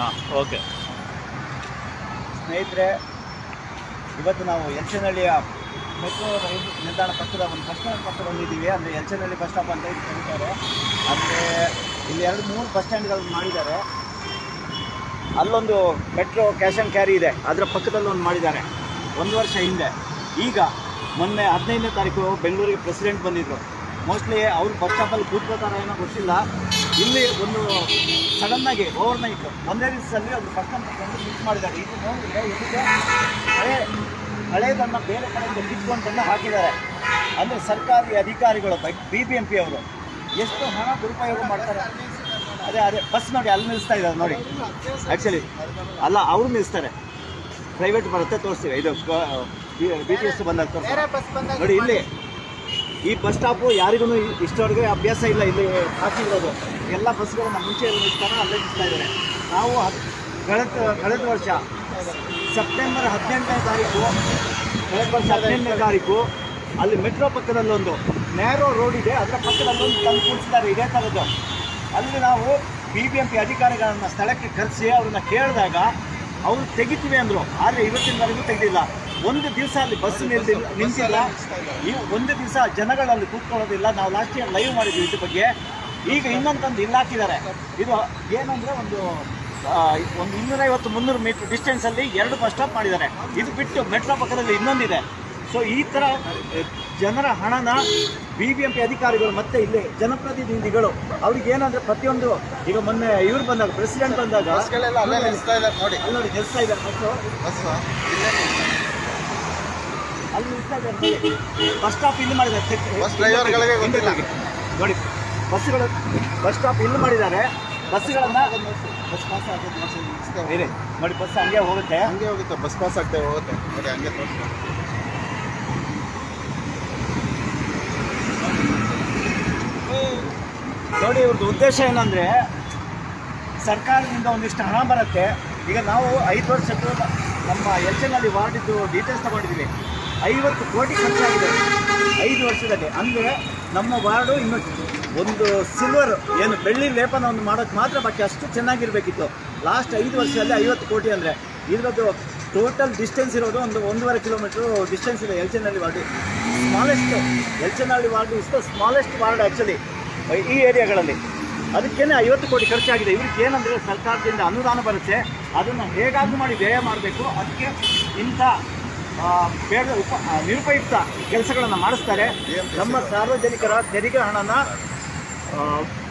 ಹಾಂ ಓಕೆ ಸ್ನೇಹಿತರೆ ಇವತ್ತು ನಾವು ಎಲ್ಚನಹಳ್ಳಿಯ ಮೆಟ್ರೋ ರೈಲು ನಿಲ್ದಾಣ ಪಕ್ಕದ ಒಂದು ಬಸ್ ಸ್ಟ್ಯಾಂಡ್ ಪಕ್ಕ ಬಂದಿದ್ದೀವಿ ಅಂದರೆ ಎಲ್ಚನಹಳ್ಳಿ ಬಸ್ ಸ್ಟಾಪ್ ಅಂತ ಇದು ಕರೀತಾರೆ ಅಂದರೆ ಇಲ್ಲಿ ಎರಡು ಮೂರು ಬಸ್ ಸ್ಟ್ಯಾಂಡ್ಗಳನ್ನು ಮಾಡಿದ್ದಾರೆ ಅಲ್ಲೊಂದು ಮೆಟ್ರೋ ಕ್ಯಾಶ್ ಆ್ಯಂಡ್ ಕ್ಯಾರಿ ಇದೆ ಅದರ ಪಕ್ಕದಲ್ಲಿ ಒಂದು ಮಾಡಿದ್ದಾರೆ ಒಂದು ವರ್ಷ ಹಿಂದೆ ಈಗ ಮೊನ್ನೆ ಹದಿನೈದನೇ ತಾರೀಕು ಬೆಂಗಳೂರಿಗೆ ಪ್ರೆಸಿಡೆಂಟ್ ಬಂದಿದ್ದರು ಮೋಸ್ಟ್ಲಿ ಅವರು ಬಸ್ ಸ್ಟಾಪಲ್ಲಿ ಕೂತ್ಕೋತಾರೋ ಏನೋ ಗೊತ್ತಿಲ್ಲ ಇಲ್ಲಿ ಒಂದು ಸಡನ್ನಾಗಿ ಓವರ್ ನೈಟ್ ಒಂದೇ ದಿವಸದಲ್ಲಿ ಒಂದು ಬಸ್ ಸ್ಟಾಂಡ್ ತಗೊಂಡು ಮಿಸ್ ಮಾಡಿದ್ದಾರೆ ಇದು ನೋಡಿದ್ರೆ ಇದಕ್ಕೆ ಹಳೆ ಹಳೇದನ್ನು ಬೇರೆ ಕಡೆಯಿಂದ ಕಿತ್ಕೊಂಡು ತಂದು ಹಾಕಿದ್ದಾರೆ ಅಂದರೆ ಸರ್ಕಾರಿ ಅಧಿಕಾರಿಗಳು ಬಿ ಬಿ ಎಂ ಪಿ ಅವರು ಎಷ್ಟು ಹಣ ದುರುಪಯೋಗ ಮಾಡ್ತಾರೆ ಅದೇ ಅದೇ ಬಸ್ ನೋಡಿ ಅಲ್ಲಿ ನಿಲ್ಲಿಸ್ತಾ ಇದ್ದಾರೆ ನೋಡಿ ಆ್ಯಕ್ಚುಲಿ ಅಲ್ಲ ಅವರು ನಿಲ್ಲಿಸ್ತಾರೆ ಪ್ರೈವೇಟ್ ಬರುತ್ತೆ ತೋರಿಸ್ತೀವಿ ಇದು ಬಿ ಟಿ ಎಸ್ ಬಂದಾಗ ತೋರಿಸ್ತೀವಿ ನೋಡಿ ಇಲ್ಲಿ ಈ ಬಸ್ ಸ್ಟಾಪು ಯಾರಿಗೂ ಇಷ್ಟವರೆಗೆ ಅಭ್ಯಾಸ ಇಲ್ಲ ಇಲ್ಲಿ ಹಾಕಿರೋದು ಎಲ್ಲ ಬಸ್ಗಳನ್ನ ಮುಂಚೆ ಎಲ್ಲಿ ನಿಲ್ಸ್ತಾರೋ ಅಲ್ಲೇ ನಿಲ್ಲಿಸ್ತಾ ಇದ್ದಾರೆ ನಾವು ಹತ್- ಕಳೆದ ಕಳೆದ ವರ್ಷ ಸೆಪ್ಟೆಂಬರ್ ಹದಿನೆಂಟನೇ ತಾರೀಕು ಕಳೆದ ವರ್ಷ ಹದಿನೆಂಟನೇ ತಾರೀಕು ಅಲ್ಲಿ ಮೆಟ್ರೋ ಪಕ್ಕದಲ್ಲೊಂದು ನ್ಯಾರೋ ರೋಡ್ ಇದೆ ಅದರ ಪಕ್ಕದಲ್ಲೊಂದು ತಂದು ಕೂಡಿಸಿದ್ದಾರೆ ಇದೇ ಥರದ್ದು ಅಲ್ಲಿ ನಾವು ಬಿ ಬಿ ಎಂ ಪಿ ಅಧಿಕಾರಿಗಳನ್ನ ಸ್ಥಳಕ್ಕೆ ಕರೆಸಿ ಅವ್ರನ್ನ ಕೇಳಿದಾಗ ಅವರು ತೆಗಿತೀವಿ ಅಂದರು ಆದರೆ ಇವತ್ತಿನವರೆಗೂ ತೆಗೆದಿಲ್ಲ ಒಂದು ದಿವಸ ಅಲ್ಲಿ ಬಸ್ ನಿಲ್ದಿ ನಿಂತಿಲ್ಲ ಈ ಒಂದು ದಿವಸ ಜನಗಳಲ್ಲಿ ಕೂತ್ಕೊಳ್ಳೋದಿಲ್ಲ ನಾವು ಲಾಸ್ಟ್ ಇಯರ್ ಲೈವ್ ಮಾಡಿದ್ವಿ ಇದ್ರ ಬಗ್ಗೆ ಈಗ ಇನ್ನೊಂದು ಇಲ್ಲಿ ಹಾಕಿದ್ದಾರೆ ಇದು ಏನಂದರೆ ಒಂದು ಆ, ಒಂದು ಇನ್ನೂರೈವತ್ತು ಮುನ್ನೂರು ಮೀಟರ್ ಡಿಸ್ಟೆನ್ಸಲ್ಲಿ ಎರಡು ಬಸ್ ಸ್ಟಾಪ್ ಮಾಡಿದ್ದಾರೆ ಇದು ಬಿಟ್ಟು ಮೆಟ್ರೋ ಪಕ್ಕದಲ್ಲಿ ಇನ್ನೊಂದಿದೆ ಸೊ ಈ ಥರ ಅಹ್, ಜನರ ಹಣನ ಬಿ ಬಿ ಎಂ ಪಿ ಅಧಿಕಾರಿಗಳು ಮತ್ತೆ ಇಲ್ಲಿ ಜನಪ್ರತಿನಿಧಿಗಳು ಅವ್ರಿಗೆ ಏನಂದ್ರೆ ಪ್ರತಿಯೊಂದು ಈಗ ಮೊನ್ನೆ ಇವ್ರು ಬಂದಾಗ ಪ್ರೆಸಿಡೆಂಟ್ ಬಂದಾಗ ಬಸ್ಗಳೆಲ್ಲ ಅಲ್ಲೇ ನಿಲ್ಲಿಸ್ತಾ ಇದ್ದಾರೆ ನೋಡಿ ಅಲ್ಲಿ ನೋಡಿ ನಿಲ್ಲಿಸ್ತಾ ಇದ್ದಾರೆ ಬಸ್ಸು ಬಸ್ ಇಲ್ಲೇ ನಿಲ್ಲಿಸ್ತಾ ಇದೆ. ಅಲ್ಲಿ ನಿಲ್ಲಿಸ್ತಾ ಇದ್ದಾರೆ ನೋಡಿ. ಬಸ್ ಸ್ಟಾಪ್ ಇಲ್ಲಿ ಮಾಡಿದ್ದಾರೆ ಚೆಕ್- ಬಸ್ ಡ್ರೈವರ್ಗಳಿಗೆ ಗೊತ್ತಿಲ್ಲ. ನೋಡಿ ಬಸ್ಸುಗಳು ಬಸ್ ಸ್ಟಾಪ್ ಇಲ್ಲಿ ಮಾಡಿದ್ದಾರೆ ಬಸ್ಸುಗಳನ್ನ ಬಸ್ ಪಾಸ್ ಆಗೋದು ಮತ್ತೆ ನಿಲ್ಲಿಸ್ತಾ ಹೋಗುತ್ತೆ. ಇದೆ ನೋಡಿ ಬಸ್ ಹಂಗೆ ಹೋಗುತ್ತೆ ಹಂಗೆ ಹೋಗುತ್ತೆ ಬಸ್ ಪಾಸ್ ಆಗ್ತಾ ಹೋಗುತ್ತೆ ನೋಡಿ ಹಂಗೆ ತೋರಿಸ್ತಾರೆ ನೋಡಿ ಇವ್ರದ್ದು ಉದ್ದೇಶ ಏನಂದರೆ ಸರ್ಕಾರದಿಂದ ಒಂದಿಷ್ಟು ಹಣ ಬರುತ್ತೆ ಈಗ ನಾವು ಐದು ವರ್ಷದ್ದು ನಮ್ಮ ಎಲ್ಚನಲ್ಲಿ ವಾರ್ಡಿದ್ದು ಡೀಟೇಲ್ಸ್ ತಗೊಂಡಿದ್ದೀವಿ ಐವತ್ತು ಕೋಟಿ ಖರ್ಚಾಗಿದೆ ಐದು ವರ್ಷದಲ್ಲಿ ಅಂದರೆ ನಮ್ಮ ವಾರ್ಡು ಇನ್ನು ಒಂದು ಸಿಲ್ವರ್ ಏನು ಬೆಳ್ಳಿ ಲೇಪನವನ್ನು ಮಾಡೋಕ್ಕೆ ಮಾತ್ರ ಬಾಕಿ ಅಷ್ಟು ಚೆನ್ನಾಗಿರಬೇಕಿತ್ತು ಲಾಸ್ಟ್ ಐದು ವರ್ಷದಲ್ಲಿ ಐವತ್ತು ಕೋಟಿ ಅಂದರೆ ಇದ್ರದ್ದು ಟೋಟಲ್ ಡಿಸ್ಟೆನ್ಸ್ ಇರೋದು ಒಂದು ಒಂದೂವರೆ ಕಿಲೋಮೀಟ್ರು ಡಿಸ್ಟೆನ್ಸ್ ಇದೆ Elchanahalli ward smallest Elchanahalli ward is the smallest ward actually ಈ ಏರಿಯಾಗಳಲ್ಲಿ ಅದಕ್ಕೇನೆ ಐವತ್ತು ಕೋಟಿ ಖರ್ಚಾಗಿದೆ ಇವ್ರಿಗೆ ಏನಂದರೆ ಸರ್ಕಾರದಿಂದ ಅನುದಾನ ಬರುತ್ತೆ ಅದನ್ನು ಹೇಗಾದರೂ ಮಾಡಿ ವ್ಯಯ ಮಾಡಬೇಕು ಅದಕ್ಕೆ ಇಂಥ ಆ, ಬೇಡ ಉಪ ಆ, ನಿರುಪಯುಕ್ತ ಕೆಲಸಗಳನ್ನು ಮಾಡಿಸ್ತಾರೆ ನಮ್ಮ ಸಾರ್ವಜನಿಕರ ತೆರಿಗೆ ಹಣನ ಆ,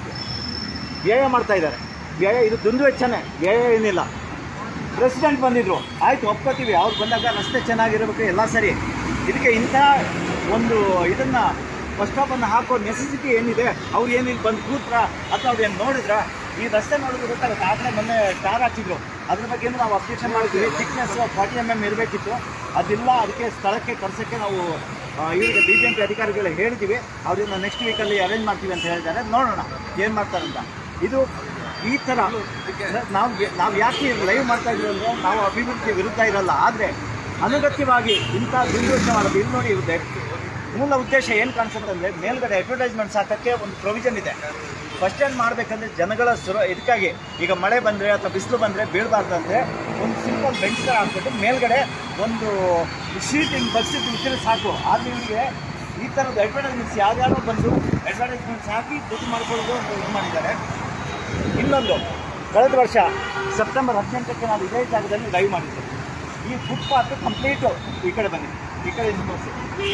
ವ್ಯಯ ಮಾಡ್ತಾ ಇದ್ದಾರೆ ವ್ಯಯ ಇದು ದುಂದು ವೆಚ್ಚನೇ ವ್ಯಯ ಏನಿಲ್ಲ ಪ್ರೆಸಿಡೆಂಟ್ ಬಂದಿದ್ರು ಆಯ್ತು ಒಪ್ಕೋತೀವಿ ಅವ್ರು ಬಂದಾಗ ರಸ್ತೆ ಚೆನ್ನಾಗಿರಬೇಕು ಎಲ್ಲ ಸರಿ ಇದಕ್ಕೆ ಇಂಥ ಒಂದು ಇದನ್ನ ಬಸ್ ಸ್ಟಾಪನ್ನು ಹಾಕೋ ನೆಸೆಸಿಟಿ ಏನಿದೆ ಅವ್ರು ಏನಿಲ್ಲ ಬಂದು ಕೂತ್ರ ಅಥವಾ ಅವ್ರು ಏನು ನೋಡಿದ್ರ ಈ ರಸ್ತೆ ನೋಡಿದ್ರೆ ಗೊತ್ತಾಗುತ್ತೆ ಆಗಲೇ ಮೊನ್ನೆ ಟಾರ್ ಹಾಕಿದ್ರು ಅದ್ರ ಬಗ್ಗೆ ನಾವು ಅಬ್ಜೆಕ್ಷನ್ ಮಾಡಿದ್ವಿ ಥಿಕ್ನೆಸ್ ಫಾರ್ಟಿ ಎಮ್ ಎಮ್ ಇರಬೇಕಿತ್ತು ಅದಿಲ್ಲ ಅದಕ್ಕೆ ಸ್ಥಳಕ್ಕೆ ಕರ್ಸೋಕ್ಕೆ ನಾವು ಆ, ಇವರಿಗೆ ಬಿ ಬಿ ಎಂ ಪಿ ಅಧಿಕಾರಿಗಳು ಹೇಳಿದ್ದೀವಿ ಅವ್ರನ್ನ ನೆಕ್ಸ್ಟ್ ವೀಕಲ್ಲಿ ಅರೇಂಜ್ ಮಾಡ್ತೀವಿ ಅಂತ ಹೇಳಿದ್ದಾರೆ ನೋಡೋಣ ಏನು ಮಾಡ್ತಾರಂತ ಇದು ಈ ಥರ ನಾವು ನಾವು ಯಾಕೆ ಲೈವ್ ಮಾಡ್ತಾ ಇದ್ದೀವಿ ಅಂದರೆ ನಾವು ಅಭಿವೃದ್ಧಿಯ ವಿರುದ್ಧ ಇರಲ್ಲ ಆದರೆ ಅನಗತ್ಯವಾಗಿ ಇಂಥ ದುರ್ದೋಷ ಮಾಡೋದು ಇಲ್ಲಿ ನೋಡಿ ಇರುತ್ತೆ ಮೂಲ ಉದ್ದೇಶ ಏನು ಕಾಣಿಸುತ್ತೆ ಅಂದರೆ ಮೇಲ್ಗಡೆ ಅಡ್ವರ್ಟೈಸ್ಮೆಂಟ್ಸ್ ಹಾಕೋಕ್ಕೆ ಒಂದು ಪ್ರೊವಿಷನ್ ಇದೆ ಫಸ್ಟ್ ಸ್ಟ್ಯಾಂಡ್ ಮಾಡಬೇಕಂದ್ರೆ ಜನಗಳ ಸುರ ಇದಕ್ಕಾಗಿ ಈಗ ಮಳೆ ಬಂದರೆ ಅಥವಾ ಬಿಸಿಲು ಬಂದರೆ ಬೀಳಬಾರ್ದು ಅಂದರೆ ಒಂದು ಸಿಂಪಲ್ ಬೆಂಚ್ ಥರ ಹಾಕ್ಬಿಟ್ಟು ಮೇಲ್ಗಡೆ ಒಂದು ಶೀಟ್ ಹಿಂಗೆ ಬಗ್ಸಿಟ್ಟು ಇಟ್ಟಿದ್ರೆ ಸಾಕು ಆದರೆ ಇವರಿಗೆ ಈ ಥರದ ಅಡ್ವರ್ಟೈಸ್ಮೆಂಟ್ಸ್ ಯಾವ್ಯಾರೋ ಬಂದು ಅಡ್ವರ್ಟೈಸ್ಮೆಂಟ್ಸ್ ಹಾಕಿ ದುಡ್ಡು ಮಾಡ್ಕೊಳ್ಳೋದು ಅಂತ ಇದು ಮಾಡಿದ್ದಾರೆ ಇನ್ನೊಂದು ಕಳೆದ ವರ್ಷ ಸೆಪ್ಟೆಂಬರ್ ಹದಿನೆಂಟಕ್ಕೆ ನಾವು ಇದೇ ಜಾಗದಲ್ಲಿ ಲೈವ್ ಮಾಡಿದ್ದೆ ಈ ಫುಟ್ಪಾತ್ ಕಂಪ್ಲೀಟು ಈ ಕಡೆ ಬಂದಿದೆ ಈ ಕಡೆ ನಿಂತ್ಕೊಳ್ಸಿ.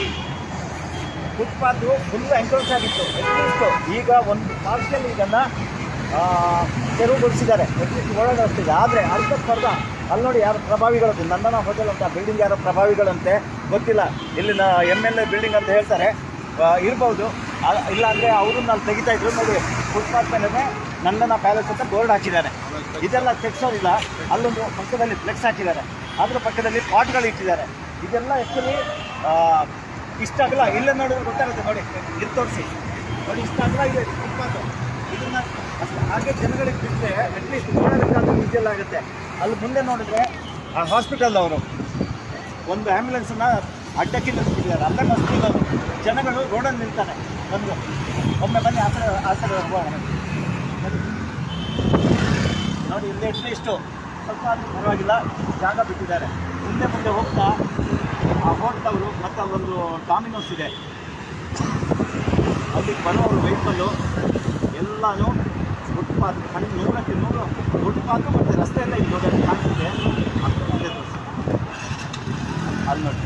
ಫುಟ್ಪಾತು ಫುಲ್ ಎಂಕ್ರೋಚ್ ಆಗಿತ್ತು ಅಟ್ಲೀಸ್ಟ್ ಈಗ ಒಂದು ಪಾರ್ಷಲ್ ಇದನ್ನು ತೆರವುಗೊಳಿಸಿದ್ದಾರೆ ಅಟ್ಲೀಸ್ಟ್ ಓಡಾಡೋಷ್ಟಿದೆ ಆದರೆ ಅರ್ಧಕ್ಕರ್ಧ ಅಲ್ಲಿ ನೋಡಿ ಯಾರು ಪ್ರಭಾವಿಗಳದ್ದು ನಂದನ ಹೋಟೆಲ್ ಅಂತ ಬಿಲ್ಡಿಂಗ್ ಯಾರೋ ಪ್ರಭಾವಿಗಳಂತೆ ಗೊತ್ತಿಲ್ಲ ಇಲ್ಲಿನ ಎಮ್ ಎಲ್ ಎ ಬಿಲ್ಡಿಂಗ್ ಅಂತ ಹೇಳ್ತಾರೆ ಆ, ಇರ್ಬೋದು ಆ- ಇಲ್ಲ ಅಂದರೆ ಅವ್ರನ್ನ ಅಲ್ಲಿ ತೆಗಿತಾ ಇದ್ರು ನೋಡಿ ಫುಟ್ಪಾತ್ ಮೇಲೆ ನಂದನ ಪ್ಯಾಲೇಸ್ ಅಂತ ಬೋರ್ಡ್ ಹಾಕಿದ್ದಾರೆ ಇದೆಲ್ಲ ತೆಗ್ಸೋದಿಲ್ಲ ಅಲ್ಲೊಂದು ಪಕ್ಕದಲ್ಲಿ ಫ್ಲೆಕ್ಸ್ ಹಾಕಿದ್ದಾರೆ ಅದ್ರ ಪಕ್ಕದಲ್ಲಿ ಪಾಟ್ಗಳು ಇಟ್ಟಿದ್ದಾರೆ ಇದೆಲ್ಲ ಆ್ಯಕ್ಚುಲಿ ಇಷ್ಟಾಗಲ್ಲ ಇಲ್ಲ ನೋಡಿದ್ರೆ ಗೊತ್ತಾಗುತ್ತೆ ನೋಡಿ ಇದು ತೋರಿಸಿ ನೋಡಿ ಇಷ್ಟಾಗಲ್ಲ ಇದೆ ಫುಟ್ಪಾತು ಇದನ್ನ ಅಷ್ಟು ಹಾಗೆ ಜನಗಳಿಗೆ ಬಿಟ್ಟರೆ ಅಟ್ಲೀಸ್ಟ್ ಓಡಾಡೋಕ್ಕಾದ್ರೂ ವಿಜಲ್ ಆಗುತ್ತೆ ಅಲ್ಲಿ ಮುಂದೆ ನೋಡಿದ್ರೆ ಆ ಹಾಸ್ಪಿಟಲ್ ಅವರು ಒಂದು ಆ್ಯಂಬುಲೆನ್ಸನ್ನ ಅಡ್ಡಕ್ಕೆ ನಿಲ್ಲಿಸ್ಬಿಟ್ಟಿದ್ದಾರೆ ಅಲ್ಲೇ ಬಸ್ ನಿಲ್ಲೋದು ಜನಗಳು ರೋಡಲ್ಲಿ ನಿಲ್ತಾರೆ ಬಂದು ಒಮ್ಮೆ ಬನ್ನಿ ಆ ಥರ ಆ ಥರ ಹೋಗೋಣ ನೋಡಿ ನೋಡಿ ಇಲ್ಲಿ ಅಟ್ಲೀಸ್ಟು ಸ್ವಲ್ಪ ಆದ್ರೂ ಪರವಾಗಿಲ್ಲ ಜಾಗ ಬಿಟ್ಟಿದ್ದಾರೆ ಮುಂದೆ ಮುಂದೆ ಹೋಗ್ತಾ ಆ ಹೋಗ್ತವರು ಮತ್ತು ಒಂದು ಡಾಮಿನೋಸ್ ಇದೆ ಅಲ್ಲಿ ಬರೋರು ವೆಹಿಕಲ್ಲು ಎಲ್ಲನೂ ಫುಟ್ಪಾತ್ ಕಣ್ಣು ನೂರಕ್ಕೆ ನೂರು ಫುಟ್ಪಾತು ಮತ್ತು ರಸ್ತೆ ಎಲ್ಲ ಇಲ್ಲಿ ನೋಡಿ ಅಲ್ಲಿ ಕಾಣಿಸುತ್ತೆ ಅದು ಮುಂದೆ ತೋರಿಸಿ ಅಲ್ಲಿ ನೋಡಿ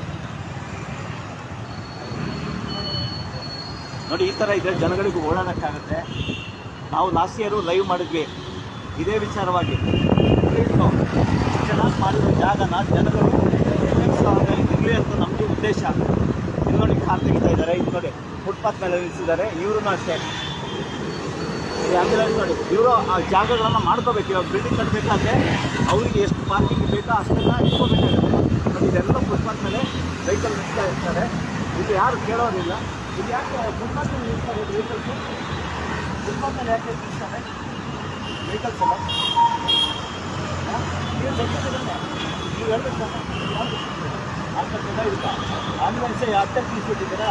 ನೋಡಿ ಈ ಥರ ಇದೆ ಜನಗಳಿಗೂ ಓಡಾಡೋಕ್ಕಾಗುತ್ತೆ ನಾವು ಲಾಸ್ಟ್ ಇಯರು ಲೈವ್ ಮಾಡಿದ್ವಿ ಇದೇ ವಿಚಾರವಾಗಿ ಇಷ್ಟು ಚೆನ್ನಾಗಿ ಮಾಡಿರೋ ಜಾಗನ ಜನಗಳು ಉಪಯೋಗಿಸುವಾಗ ಇರಲಿ ಅಂತ ನಮ್ಮದು ಉದ್ದೇಶ ಇಲ್ಲಿ ನೋಡಿ ಕಾರ್ ತೆಗಿತಾ ಇದ್ದಾರೆ ಇಲ್ಲಿ ನೋಡಿ ಫುಟ್ಪಾತ್ ಮೇಲೆ ನಿಲ್ಲಿಸಿದ್ದಾರೆ ಇವರು ಅಷ್ಟೇ ಈ ಆಂಬ್ಯುಲೆನ್ಸ್ ನೋಡಿ ಇವರು ಆ ಜಾಗಗಳನ್ನು ಮಾಡ್ಕೋಬೇಕು ಇವಾಗ ಬಿಲ್ಡಿಂಗ್ ಕಟ್ಟಬೇಕಾದ್ರೆ ಅವರಿಗೆ ಎಷ್ಟು ಪಾರ್ಕಿಂಗ್ ಬೇಕೋ ಅಷ್ಟೆಲ್ಲ ಇಟ್ಕೋಬೇಕಾಗುತ್ತೆ ನೋಡಿ ಇದೆಲ್ಲ ಫುಟ್ಪಾತ್ ಮೇಲೆ ವೆಹಿಕಲ್ ನಿಲ್ತಾ ಇರ್ತಾರೆ ಇದು ಯಾರು ಕೇಳೋದಿಲ್ಲ ಇದು ಯಾಕೆ ಫುಟ್ಪಾತ್ ಮೇಲೆ ನಿಲ್ತಾರೆ ವೆಹಿಕಲ್ಸು ಫುಟ್ಪಾತ್ ಮೇಲೆ ಯಾಕೆ ನಿಲ್ತಾರೆ ವೆಹಿಕಲ್ಸ್ ಎಲ್ಲ ಹಾ? ನೀವು ಗೊತ್ತಿರೋದನ್ನೇ. ನೀವು ಹೇಳ್ಬೇಕು ತಾನೆ? ಯಾವ್ದು? ಆಸ್ಪತ್ರೆ ಎಲ್ಲ ಇರುತ್ತಾ ಆಂಬ್ಯುಲೆನ್ಸ್ ಹತ್ತೆ ನಿಲ್ಲಿಸ್ಬಿಟ್ಟಿದ್ದೀರಾ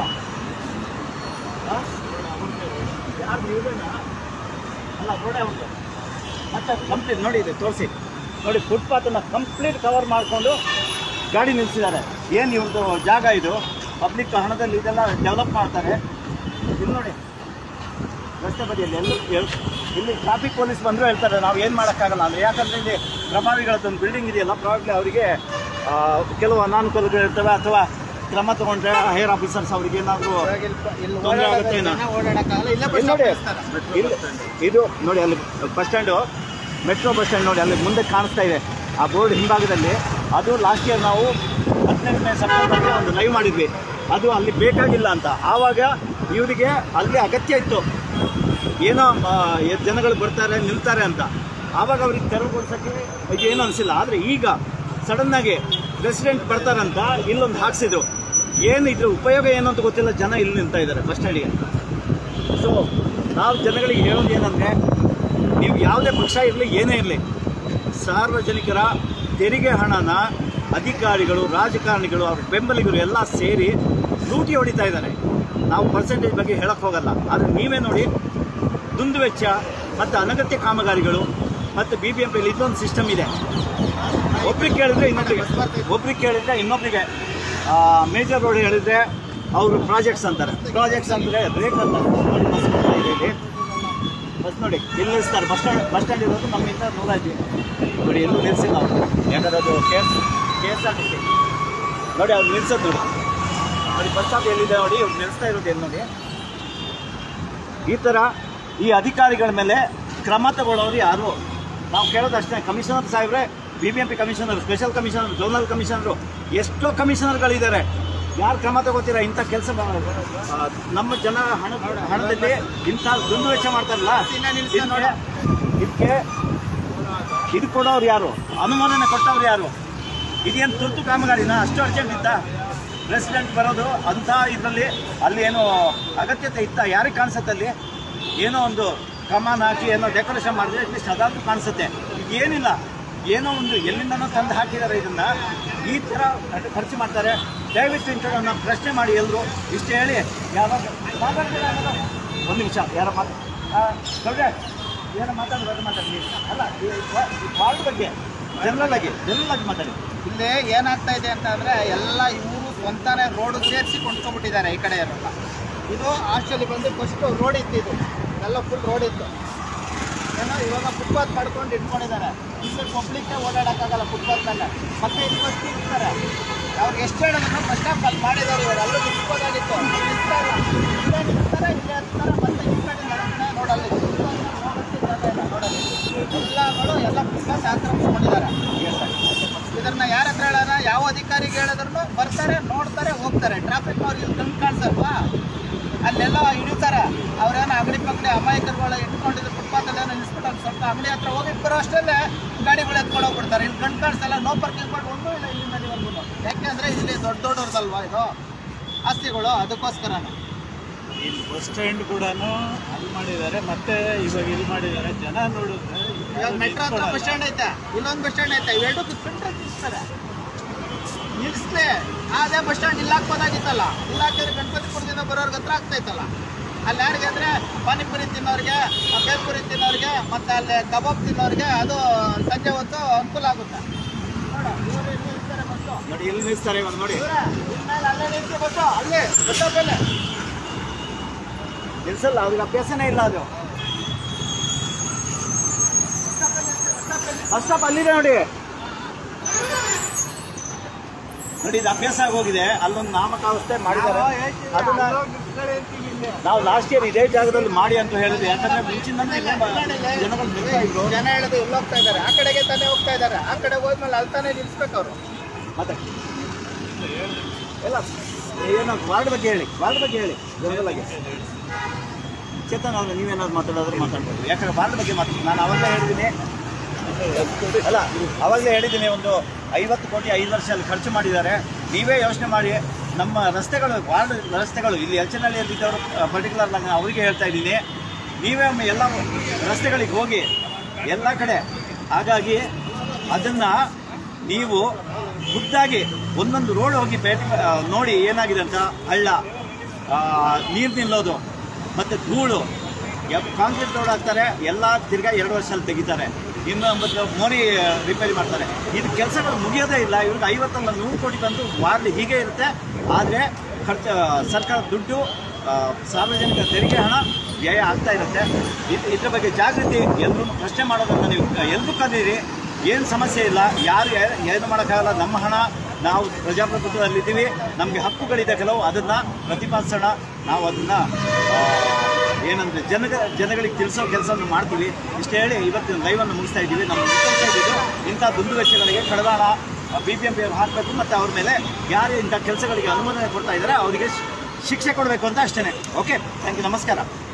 ಹಾಂ ಯಾರು ನೀವೇನಾ ಅಲ್ಲ ರೋಡೇ ಉಂಟು ಮತ್ತೆ ಕಂಪ್ಲೀಟ್ ನೋಡಿ ಇದೆ ತೋರಿಸಿ ನೋಡಿ ಫುಟ್ಪಾತನ್ನು ಕಂಪ್ಲೀಟ್ ಕವರ್ ಮಾಡಿಕೊಂಡು ಗಾಡಿ ನಿಲ್ಲಿಸಿದ್ದಾರೆ ಏನು ಇವ್ರದ್ದು ಜಾಗ ಇದು ಪಬ್ಲಿಕ್ ಹಣದಲ್ಲಿ ಇದೆಲ್ಲ ಡೆವಲಪ್ ಮಾಡ್ತಾರೆ ಇಲ್ಲಿ ನೋಡಿ ರಸ್ತೆ ಬದಿಯಲ್ಲಿ ಎಲ್ಲ ಎಲ್- ಇಲ್ಲಿ ಟ್ರಾಫಿಕ್ ಪೊಲೀಸ್ ಬಂದರೂ ಹೇಳ್ತಾರೆ ನಾವು ಏನು ಮಾಡೋಕ್ಕಾಗಲ್ಲ ಅಂದರೆ ಯಾಕಂದರೆ ಇಲ್ಲಿ ಪ್ರಭಾವಿಗಳದ್ದೊಂದು ಬಿಲ್ಡಿಂಗ್ ಇದೆಯಲ್ಲ ಪ್ರಾಬ್ಲಿ ಅವರಿಗೆ ಆ, ಕೆಲವು ಅನಾನುಕೂಲಗಳು ಇರ್ತವೆ ಅಥವಾ ಕ್ರಮ ತಗೊಂಡ್ರೆ ಹೈಯರ್ ಆಫೀಸರ್ಸ್ ಅವ್ರಿಗೆ ಏನಾದರೂ ಇಲ್ಲಿ ತೊಂದ್ರೆ ಆಗುತ್ತೆ ಏನೋ? ಓಡಾಡಕ್ಕಾಗಲ್ಲ ಇಲ್ಲೇ ಇಲ್ಲಿ ನೋಡಿ ಇಲ್ಲಿ ಇದು ನೋಡಿ ಅಲ್ಲಿ bus stand metro bus stand ನೋಡಿ ಅಲ್ಲಿ ಮುಂದೆ ಕಾಣಿಸ್ತಾ ಇದೆ ಆ ಬೋರ್ಡ್ ಹಿಂಭಾಗದಲ್ಲಿ ಅದು ಲಾಸ್ಟ್ ಇಯರ್ ನಾವು ಹದಿನೆಂಟನೇ ಸೆಪ್ಟೆಂಬರ್ಗೆ ಒಂದು ಲೈವ್ ಮಾಡಿದ್ವಿ ಅದು ಅಲ್ಲಿ ಬೇಕಾಗಿಲ್ಲ ಅಂತ ಆವಾಗ ಇವರಿಗೆ ಅಲ್ಲಿ ಅಗತ್ಯ ಇತ್ತು ಏನೋ ಆ, ಎ- ಜನಗಳು ಬರ್ತಾರೆ ನಿಲ್ತಾರೆ ಅಂತ ಆವಾಗ ಅವ್ರಿಗೆ ತೆರವುಗೊಳಿಸೋಕ್ಕೆ ಏನು ಅನಿಸಿಲ್ಲ ಆದರೆ ಈಗ ಸಡನ್ನಾಗಿ ರೆಸಿಡೆಂಟ್ ಬರ್ತಾರಂತ ಇಲ್ಲೊಂದು ಹಾಕ್ಸಿದ್ರು ಏನು ಇದ್ರ ಉಪಯೋಗ ಏನು ಅಂತ ಗೊತ್ತಿಲ್ಲ ಜನ ಇಲ್ಲಿ ನಿಲ್ತಾ ಇದ್ದಾರೆ ಬಸ್ ಸ್ಟ್ಯಾಂಡಿಗೆ ಸೊ ನಾವು ಜನಗಳಿಗೆ ಹೇಳೋದು ಏನಂದರೆ ನೀವು ಯಾವುದೇ ಪಕ್ಷ ಇರಲಿ ಏನೇ ಇರಲಿ ಸಾರ್ವಜನಿಕರ ತೆರಿಗೆ ಹಣನ ಅಧಿಕಾರಿಗಳು ರಾಜಕಾರಣಿಗಳು ಅವ್ರ ಬೆಂಬಲಿಗರು ಎಲ್ಲ ಸೇರಿ ಲೂಟಿ ಹೊಡಿತಾ ಇದ್ದಾರೆ ನಾವು ಪರ್ಸೆಂಟೇಜ್ ಬಗ್ಗೆ ಹೇಳಕ್ಕೆ ಹೋಗಲ್ಲ ಆದರೆ ನೀವೇ ನೋಡಿ ದುಂದು ವೆಚ್ಚ ಮತ್ತು ಅನಗತ್ಯ ಕಾಮಗಾರಿಗಳು ಮತ್ತು ಬಿ ಬಿ ಎಂ ಪಿಲಿ ಇದೊಂದು ಸಿಸ್ಟಮ್ ಇದೆ ಒಬ್ರಿಗೆ ಕೇಳಿದ್ರೆ ಇನ್ನೊಬ್ರಿಗೆ ಒಬ್ರಿಗೆ ಕೇಳಿದ್ರೆ ಇನ್ನೊಬ್ರಿಗೆ ಮೇಜರ್ ರೋಡ್ ಹೇಳಿದ್ರೆ ಅವರು ಪ್ರಾಜೆಕ್ಟ್ಸ್ ಅಂತಾರೆ ಪ್ರಾಜೆಕ್ಟ್ಸ್ ಅಂದರೆ ರೇಟ್ ಅಂತಾರೆ ನೋಡಿ ಬಸ್ ಬರ್ತಾ ಇದೆ ಇಲ್ಲಿ ಬಸ್ ನೋಡಿ ಇಲ್ಲಿ ನಿಲ್ಲಿಸ್ತಾರೆ ಬಸ್ ಸ್ಟ್ಯಾಂಡ್ ಬಸ್ ಸ್ಟ್ಯಾಂಡ್ ಇರೋದು ನಮ್ಮಿಂದ ನೂರ ಐದು ನೋಡಿ ಎಲ್ಲೂ ನಿಲ್ಲಿಸಿಲ್ಲ ಅವರು ಯಾಕಂದ್ರೆ ಅದು K S K S R T C ನೋಡಿ ಅವ್ರು ನಿಲ್ಸೋದು ನೋಡಿ ನೋಡಿ ಬಸ್ ಸ್ಟಾಪ್ ಎಲ್ಲಿದೆ ನೋಡಿ ಇವ್ರು ನಿಲ್ಲಿಸ್ತಾ ಇರೋದು ಎಲ್ಲಿ ನೋಡಿ ಈ ಥರ ಈ ಅಧಿಕಾರಿಗಳ ಮೇಲೆ ಕ್ರಮ ತಗೊಳ್ಳೋರು ಯಾರು ನಾವು ಕೇಳೋದು ಅಷ್ಟೇ ಕಮಿಷನರ್ ಸಾಹೇಬ್ರೆ B B M P commissioner special commissioner zonal commissioner ಎಷ್ಟೋ ಕಮಿಷನರ್ಗಳಿದ್ದಾರೆ ಯಾರು ಕ್ರಮ ತಗೋತೀರಾ ಇಂಥ ಕೆಲಸ ನಮ್ಮ ಜನ ಹಣ ಹಣದಲ್ಲಿ ಇಂಥ ದುಂದು ವೆಚ್ಚ ಮಾಡ್ತಾರಲ್ಲ ಇದಕ್ಕೆ ಇದಕ್ಕೆ ಇದು ಕೊಡೋರು ಯಾರು ಅನುಮೋದನೆ ಕೊಟ್ಟವ್ರು ಯಾರು ಇದೇನು ತುರ್ತು ಕಾಮಗಾರಿನ ಅಷ್ಟು ಅರ್ಜೆಂಟ್ ಇತ್ತ ಪ್ರೆಸಿಡೆಂಟ್ ಬರೋದು ಅಂಥ ಇದರಲ್ಲಿ ಅಲ್ಲಿ ಏನೋ ಅಗತ್ಯತೆ ಇತ್ತ ಯಾರಿಗೆ ಕಾಣಿಸುತ್ತೆ ಅಲ್ಲಿ ಏನೋ ಒಂದು ಕಮಾನ್ ಹಾಕಿ ಏನೋ ಡೆಕೋರೇಷನ್ ಮಾಡಿದ್ರೆ ಅಟ್ಲೀಸ್ಟ್ ಅದಾದ್ರೂ ಕಾಣಿಸುತ್ತೆ ಏನಿಲ್ಲ ಏನೋ ಒಂದು ಎಲ್ಲಿಂದನೋ ತಂದು ಹಾಕಿದ್ದಾರೆ ಇದನ್ನ ಈ ಥರ ಖರ್ಚು ಮಾಡ್ತಾರೆ ದಯವಿಟ್ಟು ಇಂಥದ್ದನ್ನ ಪ್ರಶ್ನೆ ಮಾಡಿ ಎಲ್ಲರೂ ಇಷ್ಟು ಹೇಳಿ ಯಾವಾಗ ಮಾತಾಡ್ತೀರಾ ಅನ್ನೋದು? ಒಂದು ನಿಮಿಷ ಯಾರ ಮಾತು ದೊಡ್ಡ ಏನೋ ಮಾತಾಡೋದು ಮಾತಾಡಿ ಅಲ್ಲ ಈ ವಾರ್ಡ್ ಬಗ್ಗೆ ಜನರಲ್ ಆಗಿ ಜನರಲ್ ಆಗಿ ಮಾತಾಡಿ ಇಲ್ಲಿ ಏನಾಗ್ತಾ ಇದೆ ಅಂತ ಅಂದ್ರೆ ಎಲ್ಲ ಇವರು ಸ್ವಂತನೇ ರೋಡ್ ಸೇರಿಸಿ ಕೊಂಡ್ಕೊಂಡ್ಬಿಟ್ಟಿದ್ದಾರೆ ಈ ಕಡೆ ಇರೋಲ್ಲ ಇದು ಹಾಸ್ಟೆಲ್ ಬಂದು ಫಸ್ಟ್ ರೋಡ್ ಇತ್ತು ಇದು ಎಲ್ಲ ಫುಲ್ ರೋಡ್ ಇತ್ತು ಏನೋ ಇವಾಗ ಫುಟ್ಪಾತ್ ಮಾಡ್ಕೊಂಡು ಇಟ್ಕೊಂಡಿದ್ದಾರೆ ಇಲ್ಲಿ ಪಬ್ಲಿಕ್ಗೆ ಓಡಾಡಕ್ಕಾಗಲ್ಲ ಫುಟ್ಪಾತ್ ಮೇಲೆ ಮತ್ತೆ ಇದು ಬಸ್ ನಿಲ್ತಾರೆ ಅವ್ರಿಗೆ ಎಷ್ಟು ಹೇಳಿದ್ರು ಬಸ್ ಸ್ಟಾಪ್ ಅಲ್ಲಿ ಮಾಡಿದ್ದಾರೆ ಇವರು ಅಲ್ಲೂ ನಿಲ್ಸ್ಬೋದಾಗಿತ್ತು ಅಲ್ಲಿ ನಿಲ್ಸ್ತಾ ಇಲ್ಲ. ಇಲ್ಲೇ ನಿಲ್ಸ್ತಾರೆ ಇಲ್ಲೇ ಹತ್ತಾರೆ ಮತ್ತೆ ಈ ಕಡೆ ನಡ್ಕೊಂಡೆ ನೋಡಲ್ಲಿ ನೋಡಲ್ಲಿ ಎಲ್ಲಗಳು ಎಲ್ಲ ಫುಟ್ಪಾತ್ ಆಕ್ರಮಿಸ್ಕೊಂಡಿದ್ದಾರೆ ಇದನ್ನ ಯಾರ ಹತ್ರ ಹೇಳೋಣ ಯಾವ ಅಧಿಕಾರಿಗೆ ಹೇಳಿದ್ರು ಬರ್ತಾರೆ ನೋಡ್ತಾರೆ ಹೋಗ್ತಾರೆ ಟ್ರಾಫಿಕ್ ಅವ್ರಿಗೆ ಕಣ್ ಕಾಣಿಸಲ್ವಾ ಅಲ್ಲೆಲ್ಲ ಹಿಡಿತಾರೆ ಅವ್ರೇನೋ ಅಂಗಡಿ ಪಕ್ಕಡೆ ಅಮಾಯಕರುಗಳು ಇಟ್ಕೊಂಡಿದ್ರು ಫುಟ್ಪಾತಲ್ಲಿ ಏನೋ ನಿಲ್ಸ್ಬಿಟ್ಟು ಅಲ್ಲಿ ಸ್ವಲ್ಪ ಅಂಗಡಿ ಹತ್ರ ಹೋಗಿ ಬರೋ ಅಷ್ಟಲ್ಲೇ ಗಾಡಿಗಳು ಎತ್ಕೊಂಡು ಹೋಗ್ಬಿಡ್ತಾರೆ ಇಲ್ಲಿ ಕಣ್ ಕಾಣಿಸಲ್ಲ ನೋ ಪಾರ್ಕಿಂಗ್ ಮಾಡಿ ಒಂದು ಇಲ್ಲ ಇಲ್ಲಿಂದ ಇವರೆಗೂ ಯಾಕೆಂದ್ರೆ ಇಲ್ಲಿ ದೊಡ್ಡ ದೊಡ್ಡವ್ರದಲ್ವಾ ಇದು ಆಸ್ತಿಗಳು ಅದಕ್ಕೋಸ್ಕರನೇ ಇಲ್ಲಿ ಬಸ್ ಸ್ಟ್ಯಾಂಡ್ ಕೂಡ ಅಲ್ಲಿ ಮಾಡಿದ್ದಾರೆ ಮತ್ತೆ ಇವಾಗ ಇಲ್ಲಿ ಮಾಡಿದ್ದಾರೆ ಜನ ನೋಡಿದ್ರೆ ಇವಾಗ ಮೆಟ್ರೋ ಹತ್ರ ಬಸ್ ಸ್ಟ್ಯಾಂಡ್ ಐತೆ ಇಲ್ಲೊಂದು ಬಸ್ ಸ್ಟ್ಯಾಂಡ್ ಐತೆ ಇವೆರಡು ಕುತ್ಕೊಂಡ್ರೆ ನಿಲ್ಲಿಸ್ತಾರೆ ನಿಲ್ಲಿಸ್ಲೆ ಅದೇ ಬಸ್ ಸ್ಟ್ಯಾಂಡ್ ಇಲ್ಲ ಹಾಕ್ಬೋದಾಗಿತ್ತಲ್ಲ ಇಲ್ಲ ಹಾಕಿದ್ರೆ ಗಣಪತಿಪುರದಿಂದ ಬರೋರ್ಗೆ ಹತ್ರ ಆಗ್ತಾ ಇತ್ತಲ್ಲ ಅಲ್ಲಿ ಯಾರಿಗೆ ಅಂದರೆ ಪಾನಿಪುರಿ ತಿನ್ನೋರಿಗೆ ಬೇಲ್ಪುರಿ ತಿನ್ನೋರಿಗೆ ಮತ್ತು ಅಲ್ಲಿ ಕಬಾಬ್ ತಿನ್ನೋರಿಗೆ ಅದು ಸಂಜೆ ಹೊತ್ತು ಅನುಕೂಲ ಆಗುತ್ತೆ ನೋಡು, ಇವ್ರು ಇಲ್ಲಿ ಇರ್ತಾರೆ ಬಸ್ಸು. ನೋಡಿ ಎಲ್ಲಿ ನಿಲ್ಲಿಸ್ತಾರೆ ಇವಾಗ ನೋಡಿ ಇವ್ರೆ, ಇನ್ಮೇಲೆ ಅಲ್ಲೇ ನಿಲ್ಸಿ ಬಸ್ಸು ಅಲ್ಲೇ ಬಸ್ ಸ್ಟಾಪಲ್ಲೇ ನಿಲ್ಸಲ್ಲ ಅವ್ರಿಗೆ ಅಭ್ಯಾಸನೇ ಇಲ್ಲ ಅದು ಬಸ್ ಸ್ಟಾಪ್ ಅಲ್ಲಿದೆ ನೋಡಿ ನೋಡಿ ಇದು ಅಭ್ಯಾಸ ಆಗೋಗಿದೆ ಅಲ್ಲೊಂದು ನಾಮಕಾವಸ್ಥೆ ಮಾಡಿದ್ದಾರೆ ಅದನ್ನ ನಾವು ಲಾಸ್ಟ್ ಇಯರ್ ಇದೇ ಜಾಗದಲ್ಲಿ ಮಾಡಿ ಅಂತ ಹೇಳಿದ್ವಿ ಯಾಕಂದ್ರೆ ಮುಂಚಿನಂತೆ ಇಲ್ಲೇ ಮ- ಜನಗಳು ನಿಲ್ತಾ ಇದ್ರು ಜನ ಹೇಳೋದು ಇಲ್ಲಿ ಹೋಗ್ತಾ ಇದ್ದಾರೆ ಆ ಕಡೆಗೆ ತಾನೇ ಹೋಗ್ತಾ ಇದ್ದಾರೆ ಆ ಕಡೆ ಹೋದ್ಮೇಲೆ ಅಲ್ಲಿ ತಾನೇ ನಿಲ್ಸ್ಬೇಕು ಅವರು ಮತ್ತೆ ಎಲ್ಲ ಏನೋ ವಾರ್ಡ್ ಬಗ್ಗೆ ಹೇಳಿ ವಾರ್ಡ್ ಬಗ್ಗೆ ಹೇಳಿ ಜನರಲ್ಲಾಗಿ ಚೇತನ್ ಅವ್ರೆ ನೀವೇನಾದ್ರು ಮಾತಾಡೋದ್ರೆ ಮಾತಾಡ್ಬೋದು ಯಾಕಂದ್ರೆ ವಾರ್ಡ್ ಬಗ್ಗೆ ಮಾತಾಡ್ತೀನಿ ನಾನು ಅವಾಗಲೇ ಹೇಳಿದ್ದೀನಿ ಅಲ್ಲ ಅವಾಗಲೇ ಹೇಳಿದ್ದೀನಿ ಒಂದು ಐವತ್ತು ಕೋಟಿ ಐದು ವರ್ಷ ಅಲ್ಲಿ ಖರ್ಚು ಮಾಡಿದ್ದಾರೆ ನೀವೇ ಯೋಚನೆ ಮಾಡಿ ನಮ್ಮ ರಸ್ತೆಗಳು ವಾರ್ಡ್ ರಸ್ತೆಗಳು ಇಲ್ಲಿ ಎಲ್ಚನಹಳ್ಳಿಯಲ್ಲಿದ್ದವರು ಪರ್ಟಿಕ್ಯುಲರ್ ನಾನು ಅವರಿಗೆ ಹೇಳ್ತಾ ಇದ್ದೀನಿ ನೀವೇ ಒಮ್ಮೆ ಎಲ್ಲ ರಸ್ತೆಗಳಿಗೆ ಹೋಗಿ ಎಲ್ಲ ಕಡೆ ಹಾಗಾಗಿ ಅದನ್ನು ನೀವು ಖುದ್ದಾಗಿ ಒಂದೊಂದು ರೋಡ್ ಹೋಗಿ ಭೇಟಿ ಆ, ನೋಡಿ ಏನಾಗಿದೆ ಅಂತ ಹಳ್ಳ ನೀರು ನಿಲ್ಲೋದು ಮತ್ತು ಧೂಳು ಕಾಂಕ್ರೀಟ್ ರೋಡ್ ಹಾಕ್ತಾರೆ ಎಲ್ಲ ತಿರ್ಗಾ ಎರಡು ವರ್ಷದಲ್ಲಿ ತೆಗಿತಾರೆ ಇನ್ನು ಮತ್ತು ಮೋರಿ ರಿಪೇರಿ ಮಾಡ್ತಾರೆ ಇದು ಕೆಲಸಗಳು ಮುಗಿಯೋದೇ ಇಲ್ಲ ಇವ್ರಿಗೆ ಐವತ್ತಲ್ಲ ನೂರು ಕೋಟಿ ಬಂದು ವಾರ್ಡ್ ಹೀಗೆ ಇರುತ್ತೆ ಆದರೆ ಖರ್ಚು ಸರ್ಕಾರ ದುಡ್ಡು ಆ, ಸಾರ್ವಜನಿಕ ತೆರಿಗೆ ಹಣ ವ್ಯಯ ಆಗ್ತಾ ಇರುತ್ತೆ ಇದ್- ಇದ್ರ ಬಗ್ಗೆ ಜಾಗೃತಿ ಎಲ್ಲರೂ ಪ್ರಶ್ನೆ ಮಾಡೋದನ್ನು ನೀವು ಎಲ್ಲರೂ ಕಲೀರಿ ಏನು ಸಮಸ್ಯೆ ಇಲ್ಲ ಯಾರು ಯಾ- ಏನು ಮಾಡೋಕ್ಕಾಗಲ್ಲ ನಮ್ಮ ಹಣ ನಾವು ಪ್ರಜಾಪ್ರಭುತ್ವದಲ್ಲಿದ್ದೀವಿ ನಮಗೆ ಹಕ್ಕುಗಳಿದೆ ಕೆಲವು ಅದನ್ನು ಪ್ರತಿಪಾದಿಸೋಣ ನಾವು ಅದನ್ನು ಏನಂದರೆ ಜನ ಜನಗಳಿಗೆ ತಿಳಿಸೋ ಕೆಲಸವನ್ನು ಮಾಡ್ತೀವಿ ಇಷ್ಟು ಹೇಳಿ ಇವತ್ತಿನ ಲೈವನ್ನು ಮುಗಿಸ್ತಾ ಇದ್ದೀವಿ ನಮ್ಮ ಉದ್ದೇಶ ಇದ್ದಿದ್ದು ಇಂಥ ದುಂದು ವೆಚ್ಚಗಳಿಗೆ ಕಡಿವಾಣ ಬಿ ಪಿ ಎಂ ಪಿ ಅವ್ರು ಹಾಕಬೇಕು ಮತ್ತು ಅವ್ರ ಮೇಲೆ ಯಾರು ಇಂಥ ಕೆಲಸಗಳಿಗೆ ಅನುಮೋದನೆ ಕೊಡ್ತಾ ಇದ್ದಾರೆ ಅವರಿಗೆ ಶಿಕ್ಷೆ ಕೊಡಬೇಕು ಅಂತ ಅಷ್ಟೇ ಓಕೆ ಥ್ಯಾಂಕ್ ಯು ನಮಸ್ಕಾರ